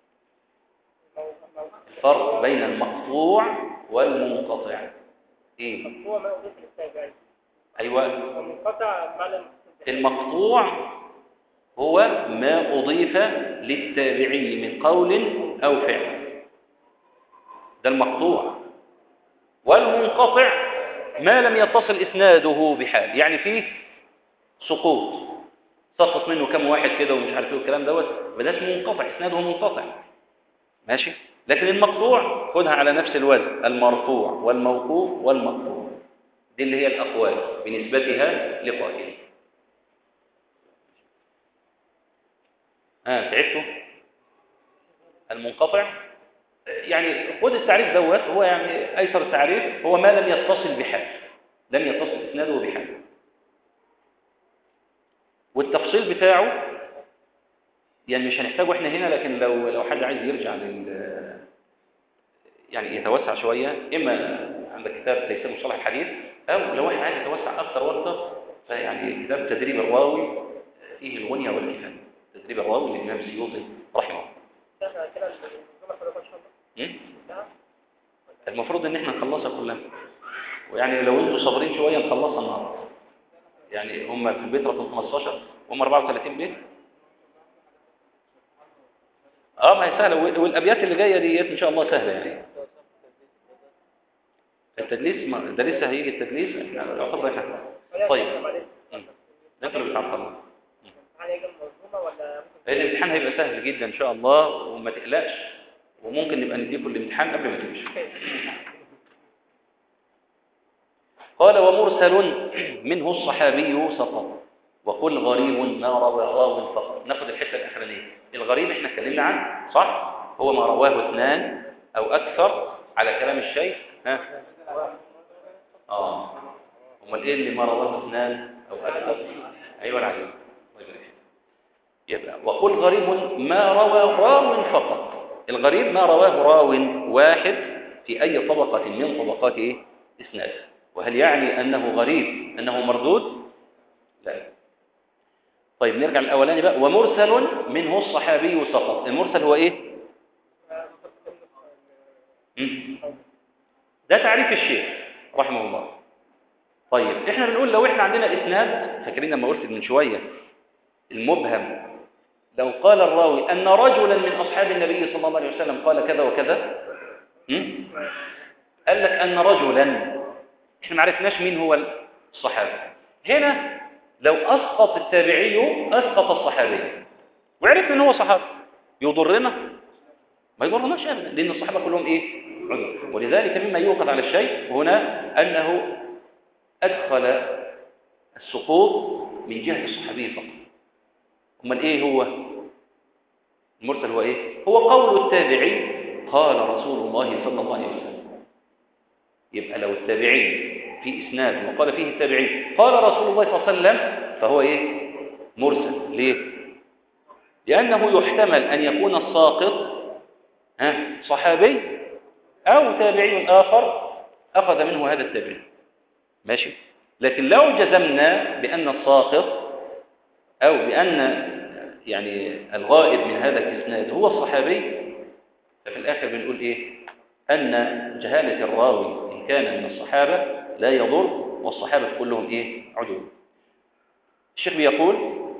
الفرق بين المقطوع والمنقطع ايه هو ما اضيف للتابعين ايوه ومنقطع ما لم المقطوع هو ما أضيف للتابعي من قول أو فعل ده المقطوع والمنقطع ما لم يتصل إسناده بحال يعني فيه سقوط سقط منه كم واحد كده ومش عارف ايه والكلام دوت فده اسمه منقطع إسناده منقطع ماشي لكن المقطوع خدها على نفس الوزن المرفوع والموقوف والمقطوع دي اللي هي الأقوال بنسبتها لقائله ها تعبتوا المنقطع يعني خد التعريف دوت هو يعني ايسر التعريف هو ما لم يتصل بحال لم يتصل اسناده بحال والتفصيل بتاعه يعني مش هنحتاجه احنا هنا لكن لو لو حد عايز يرجع لل يعني يتوسع شويه اما عندك كتاب تيسير مصطلح الحديث او لو واحد عايز يتوسع اكثر واكثر فيعني كتاب تدريب الراوي فيه الغنيه والكفايه تدريب الراوي للإمام السيوطي رحمه الله احنا كده المنظومه خلقيه ان شاء الله م? نعم المفروض ان احنا نخلصها كلها ويعني لو انتوا صابرين شويه نخلصها النهارده يعني هم في البيت رقم 15 هم 34 بيت اه ما هي سهله وال- والابيات اللي جايه ديت ان شاء الله سهله يعني التدليس ما ده لسه هيجي التدليس يعتبر احنا طيب مم. ده انتوا اللي بتعطلوا الامتحان هيجي منظومه ولا ممكن الامتحان هيبقى سهل جدا ان شاء الله وما تقلقش وممكن نبقى نديكم الامتحان قبل ما تمشوا قال ومرسل منه الصحابي سقط وقل غريب ما روى راو فقط ناخد الحته الاخرانيه الغريب احنا اتكلمنا عنه صح هو ما رواه اثنان او اكثر على كلام الشيخ ها اه امال ايه اللي ما رواه اثنان او اكثر ايوه العليم الله يبارك فيك. يبقى وقل غريب ما روى راو فقط الغريب ما رواه راو واحد في أي طبقة من طبقات إيه؟ إسناد وهل يعني أنه غريب أنه مردود لا طيب نرجع للأولاني بقى ومرسل منه الصحابي سقط المرسل هو إيه مم. ده تعريف الشيخ رحمه الله طيب احنا بنقول لو احنا عندنا اسناد فاكرين لما قلت من شويه المبهم لو قال الراوي أن رجلا من أصحاب النبي صلى الله عليه وسلم قال كذا وكذا م? قال لك أن رجلا احنا ما عرفناش مين هو الصحابي هنا لو أسقط التابعي أسقط الصحابي وعرفنا أنه هو صحابي يضرنا ما يضرناش أبدا لأن الصحابة كلهم إيه عذر ولذلك مما يوقف على الشيء هنا أنه أدخل السقوط من جهة الصحابي فقط امال ايه هو المرسل هو ايه هو قول التابعي قال رسول الله صلى الله عليه وسلم يبقى لو التابعي في اسناد وقال فيه التابعي قال رسول الله صلى الله عليه وسلم فهو ايه مرسل ليه لانه يحتمل ان يكون الساقط ها صحابي او تابعي اخر اخذ منه هذا التابعي ماشي لكن لو جزمنا بان الساقط أو بأن يعني الغائب من هذا الإسناد هو الصحابي ففي الآخر بنقول إيه أن جهالة الراوي إن كان من الصحابة لا يضر والصحابة كلهم إيه عدول الشيخ بيقول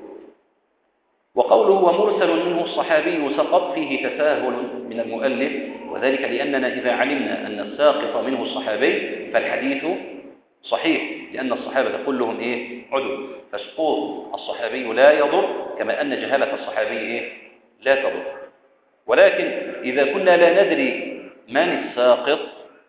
وقوله ومرسل منه الصحابي سقط فيه تساهل من المؤلف وذلك لأننا إذا علمنا أن الساقط منه الصحابي فالحديث صحيح لأن الصحابة كلهم إيه عدل فسقوط الصحابي لا يضر كما أن جهالة الصحابي إيه لا تضر ولكن إذا كنا لا ندري من الساقط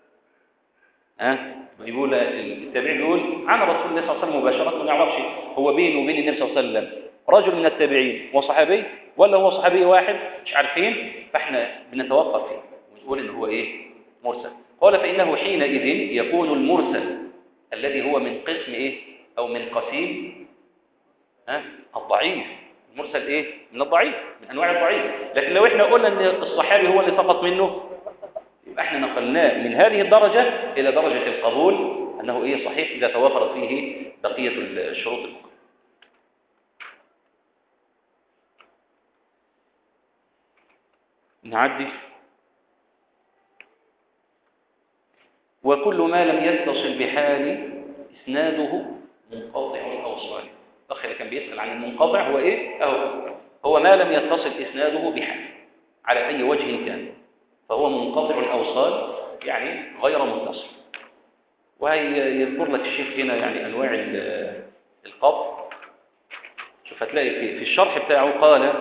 ها يقول التابعي يقول عن رسول الله صلى الله عليه وسلم مباشرة ما نعرفش هو بينه وبين النبي صلى الله عليه وسلم رجل من التابعين وصحابي ولا هو صحابي واحد مش عارفين فاحنا بنتوقف فيه ونقول ان هو ايه مرسل قال فانه حينئذ يكون المرسل الذي هو من قسم ايه او من قسيم ها الضعيف المرسل ايه من الضعيف من انواع الضعيف لكن لو احنا قلنا ان الصحابي هو اللي سقط منه يبقى احنا نقلناه من هذه الدرجة الى درجة القبول انه ايه صحيح اذا توفرت فيه بقية الشروط الاخرى نعدي وكل ما لم يتصل بحال اسناده منقطع الاوصال الاخ اللي كان بيسال عن المنقطع هو ايه اهو هو ما لم يتصل اسناده بحال على اي وجه كان فهو منقطع الاوصال يعني غير متصل وهيذكر لك الشيخ هنا يعني انواع القطع شوف هتلاقي في في الشرح بتاعه قال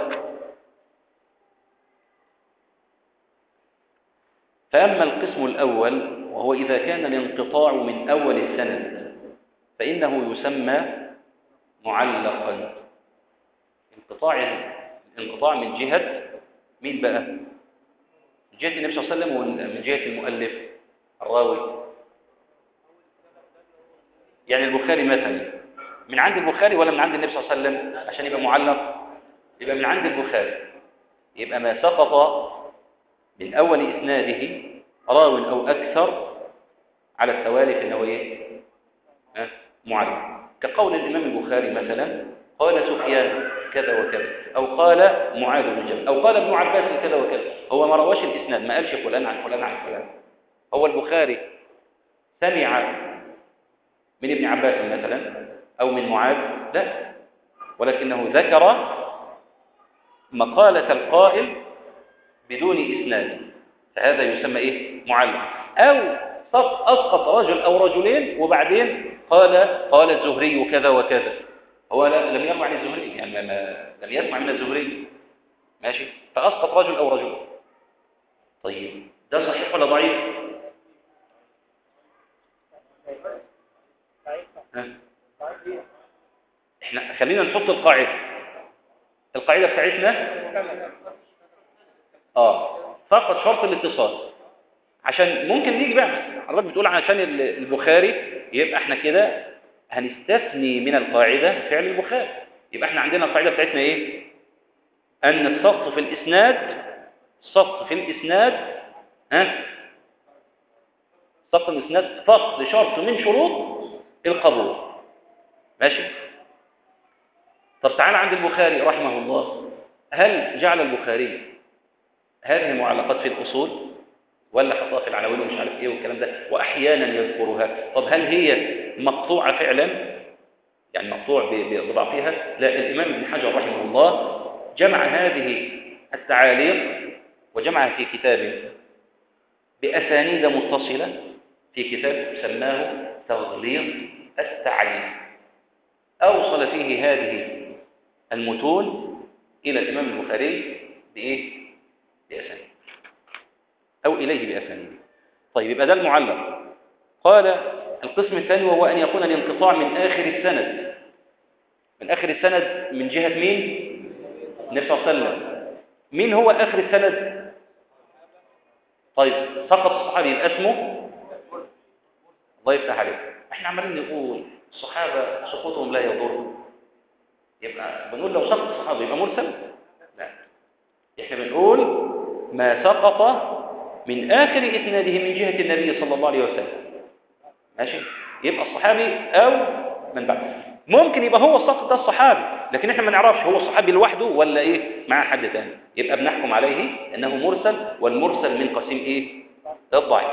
فأما القسم الأول وهو إذا كان الانقطاع من أول السند فإنه يسمى معلقا انقطاع الانقطاع من جهة مين بقى؟ من جهة النبي صلى الله عليه وسلم ومن جهة المؤلف الراوي يعني البخاري مثلا من عند البخاري ولا من عند النبي صلى الله عليه وسلم عشان يبقى معلق يبقى من عند البخاري يبقى ما سقط من أول إسناده راو أو أكثر على التوالي فإنه إيه؟ أه؟ معلق كقول الإمام البخاري مثلا قال سفيان كذا وكذا أو قال معاذ بن جبل أو قال ابن عباس كذا وكذا هو ما رواش الإسناد ما قالش فلان عن فلان عن فلان هو البخاري سمع من ابن عباس مثلا أو من معاذ لا ولكنه ذكر مقالة القائل بدون إسناد فهذا يسمى إيه؟ معلق أو أسقط رجل أو رجلين وبعدين قال قال الزهري كذا وكذا هو لا لم يروى عن الزهري يعني ما لم يسمع من الزهري ماشي فأسقط رجل أو رجل طيب ده صحيح ولا ضعيف ها؟ احنا خلينا نحط القاعدة القاعدة بتاعتنا اه فقط شرط الاتصال عشان ممكن نيجي بقى حضرتك بتقول عشان البخاري يبقى احنا كده هنستثني من القاعدة فعل البخاري يبقى احنا عندنا القاعدة بتاعتنا ايه ان السقط في الاسناد السقط في الاسناد ها سقط الاسناد فقد شرط من شروط القبول ماشي طب تعال عند البخاري رحمه الله هل جعل البخاري هذه المعلقات في الأصول ولا حطها في العناوين ومش عارف ايه والكلام ده واحيانا يذكرها طب هل هي مقطوعة فعلا يعني مقطوع بضعفها لا الإمام ابن حجر رحمه الله جمع هذه التعاليق وجمعها في كتاب بأسانيد متصلة في كتاب سماه تغليظ التعليم أوصل فيه هذه المتون إلى الإمام البخاري بإيه؟ بأسانيد أو إليه بأسانيد طيب يبقى ده المعلق قال القسم الثاني وهو أن يكون الانقطاع من آخر السند من آخر السند من جهة مين؟ النبي صلى الله عليه وسلم مين هو آخر السند؟ طيب سقط الصحابي يبقى اسمه الله يفتح عليك احنا عمالين نقول الصحابة سقوطهم لا يضر يبقى بنقول لو سقط الصحابي يبقى مرسل لا احنا بنقول ما سقط من آخر إسناده من جهة النبي صلى الله عليه وسلم ماشي يبقى الصحابي أو من بعد ممكن يبقى هو السقط ده الصحابي لكن احنا ما نعرفش هو الصحابي لوحده ولا ايه مع حد تاني يبقى بنحكم عليه انه مرسل والمرسل من قسيم ايه الضعيف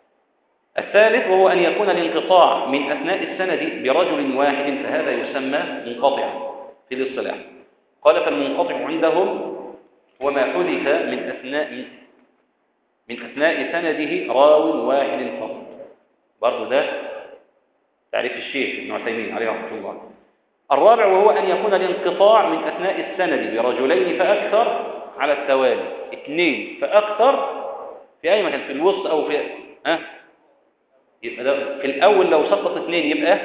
الثالث وهو ان يكون الانقطاع من اثناء السند برجل واحد فهذا يسمى منقطعا في الاصطلاح قال فالمنقطع عندهم هو ما حدث من اثناء من اثناء سنده راو واحد فقط برضه ده تعريف الشيخ ابن عثيمين عليه رحمه الله الرابع وهو أن يكون الانقطاع من أثناء السند برجلين فأكثر على التوالي اثنين فأكثر في أي مكان في الوسط أو في ها يبقى ده في الأول لو سقط اثنين يبقى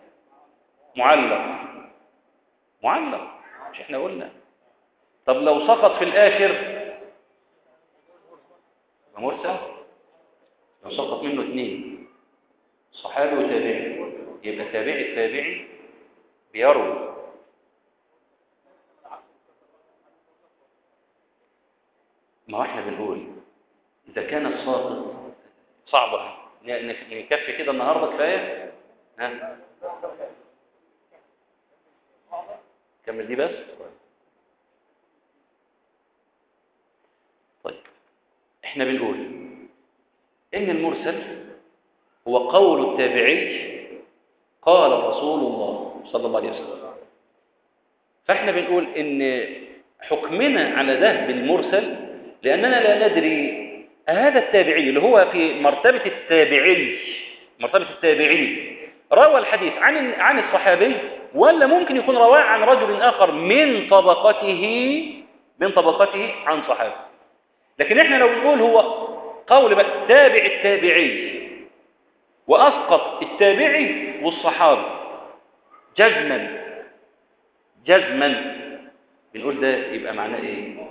معلق معلق مش احنا قلنا طب لو سقط في الآخر يبقى مرسل لو سقط منه اثنين صحابي وتابعي يبقى تابعي التابعي بيروي ما هو احنا بنقول اذا كان الساقط صعبة نكفي كده النهارده كفايه ها كمل دي بس طيب احنا بنقول ان المرسل هو قول التابعي قال رسول الله صلى الله عليه وسلم فاحنا بنقول ان حكمنا على ده بالمرسل لاننا لا ندري هذا التابعي اللي هو في مرتبة التابعي مرتبة التابعي روى الحديث عن عن الصحابي ولا ممكن يكون رواه عن رجل آخر من طبقته من طبقته عن صحابي لكن احنا لو بنقول هو قول بقى تابع التابعي وأسقط التابعي والصحابي جزما جزما بنقول ده يبقى معناه ايه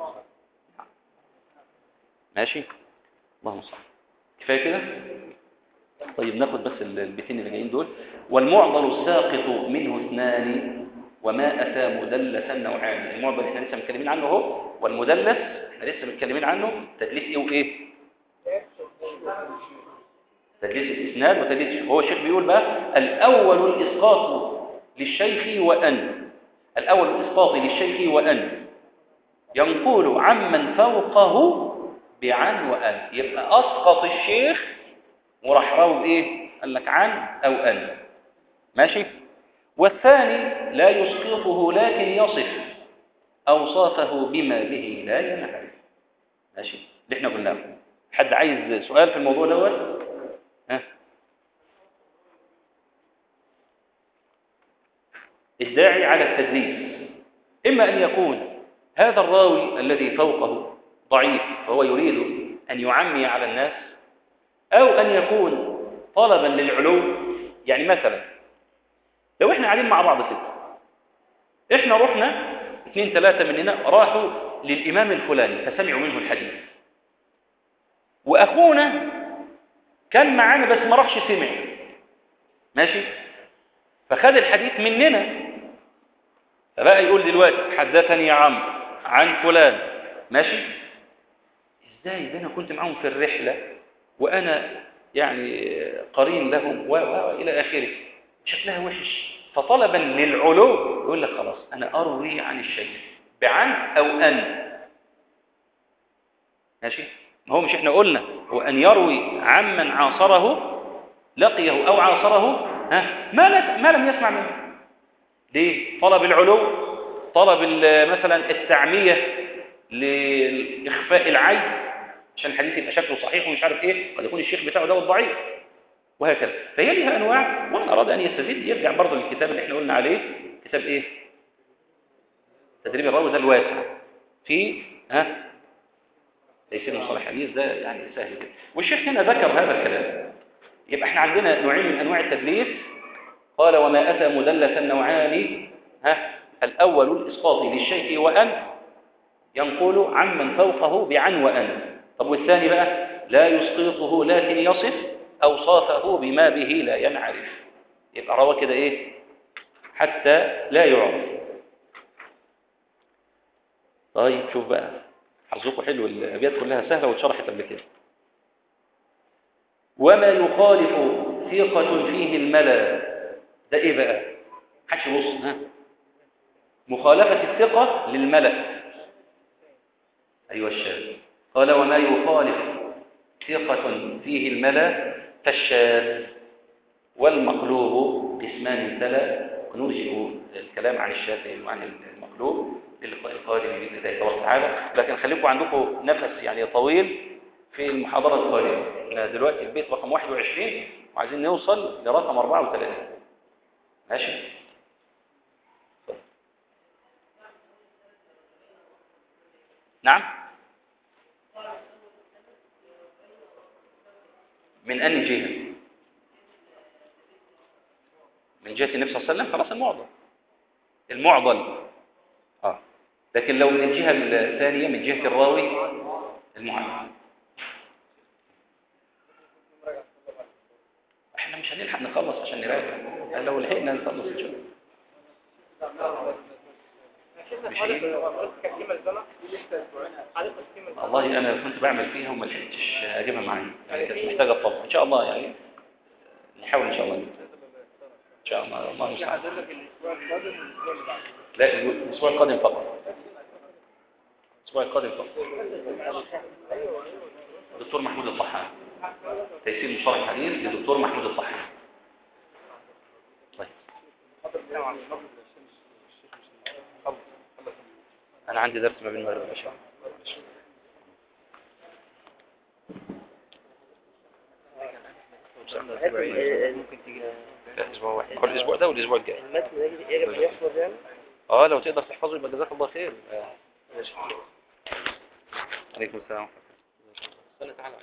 ماشي اللهم صل كفايه كده طيب ناخد بس البيتين اللي جايين دول والمعضل الساقط منه اثنان وما اتى مدلسا نوعان المعضل احنا لسه متكلمين عنه اهو والمدلس احنا لسه متكلمين عنه تدليس ايه وايه تدليس الاسناد وتدليس هو الشيخ بيقول بقى الاول الاسقاط للشيخ وان الاول الاسقاط للشيخ وان ينقل عمن فوقه بعن وأن يبقى أسقط الشيخ وراح راوي بإيه قال لك عن أو أن ماشي والثاني لا يسقطه لكن يصف أوصافه بما به لا ينعرف ماشي اللي احنا قلناه حد عايز سؤال في الموضوع دوت ها الداعي على التدليس إما أن يكون هذا الراوي الذي فوقه ضعيف فهو يريد أن يعمي على الناس أو أن يكون طلبا للعلو يعني مثلا لو احنا قاعدين مع بعض كده احنا رحنا اثنين ثلاثة مننا راحوا للإمام الفلاني فسمعوا منه الحديث وأخونا كان معانا بس ما راحش سمع ماشي فخد الحديث مننا فبقى يقول دلوقتي حدثني يا عمرو عن فلان ماشي ازاي ده انا كنت معاهم في الرحلة وانا يعني قرين لهم والى اخره شكلها وحش فطلبا للعلو يقول لك خلاص انا اروي عن الشيخ بعن او ان ماشي ما هو مش احنا قلنا هو ان يروي عمن عاصره لقيه او عاصره ها ما, لك ما لم يسمع منه ليه طلب العلو طلب مثلا التعمية لإخفاء العيب عشان الحديث يبقى شكله صحيح ومش عارف ايه قد يكون الشيخ بتاعه ده ضعيف وهكذا فهي لها انواع ومن اراد ان يستفيد يرجع برضه للكتاب اللي احنا قلنا عليه كتاب ايه تدريب الراوي ده الواسع في ها تيسير مصطلح الحديث ده يعني سهل جدا والشيخ هنا ذكر هذا الكلام يبقى احنا عندنا نوعين من انواع التدليس قال وما اتى مدلسا نوعان ها الاول الاسقاط للشيء وان ينقل عمن فوقه بعن وان طب والثاني بقى لا يسقطه لكن يصف اوصافه بما به لا ينعرف يبقى روى كده ايه حتى لا يعرف طيب شوف بقى حظكم حلو الابيات كلها سهله واتشرحت قبل كده وما يخالف ثقة فيه الملا ده ايه بقى حدش يبص ها مخالفة الثقة للملأ أيوة الشاذ قال وما يخالف ثقة فيه الملأ فالشاذ والمقلوب قسمان تلا ونرجئ الكلام عن الشاذ وعن المقلوب للقاء القادم بإذن الله تبارك وتعالى لكن خليكم عندكم نفس يعني طويل في المحاضرة القادمة احنا دلوقتي البيت رقم 21 وعايزين نوصل لرقم 34 ماشي نعم من أي جهة من جهة النبي صلى الله عليه وسلم خلاص المعضل المعضل آه. لكن لو من الجهة الثانية من جهة الراوي المعضل احنا مش هنلحق نخلص عشان نراجع لو لحقنا نخلص ان شاء الله مش هيجي والله انا كنت بعمل فيها وما لحقتش اجيبها معايا يعني كانت محتاجه طبع ان شاء الله يعني نحاول ان شاء الله ان شاء الله الله المستعان لا الاسبوع القادم فقط الاسبوع القادم فقط الدكتور محمود الضحان تيسير مصطلح الحديث للدكتور محمود الضحان طيب انا عندي درس ما بين المغرب والعشاء ممكن تيجي لا اسبوع واحد كل الاسبوع ده والاسبوع الجاي المتن يجب يجب أن يحفظ يعني اه لو تقدر تحفظه يبقى جزاك الله خير آه. عليكم السلام ورحمه الله تعالى